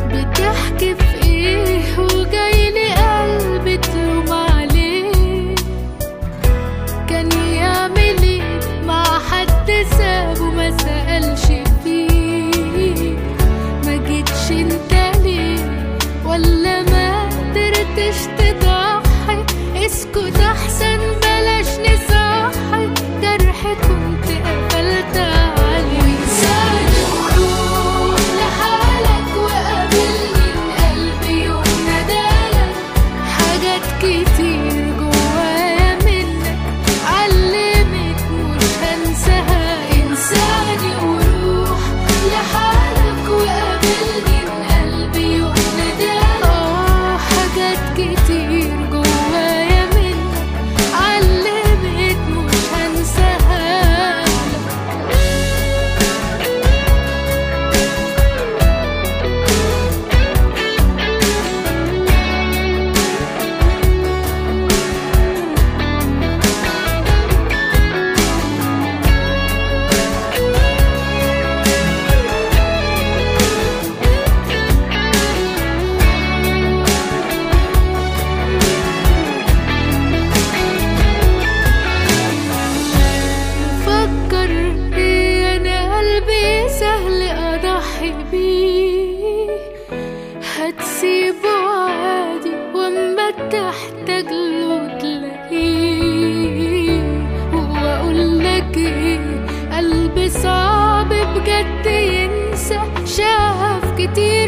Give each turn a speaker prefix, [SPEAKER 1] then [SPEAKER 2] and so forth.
[SPEAKER 1] بتحكي في ايه وجايلي قلبي تلوم عليه كان يعمل ايه مع حد سابه ما سألش فيه ما جيتش انت ليه ولا ما قدرتش تضحي اسكت احسن بلاش نصحي جرح كنت قفلت عليه وانساني وروح لحالك وقابلني قلبي يوم ندالك حاجات كتير جوايا منك علمت مش هنساها انساني وروح لحالك وقابلني قلبي يوم ندالك اه حاجات كتير جوايا منك علمت مش هنساها فكر ايه انا قلبي سهل اضحي بيه هتسيبه عادي واما تحتاج له تلاقيه واقول لك ايه قلبي صعب بجد ينسى شاف كتير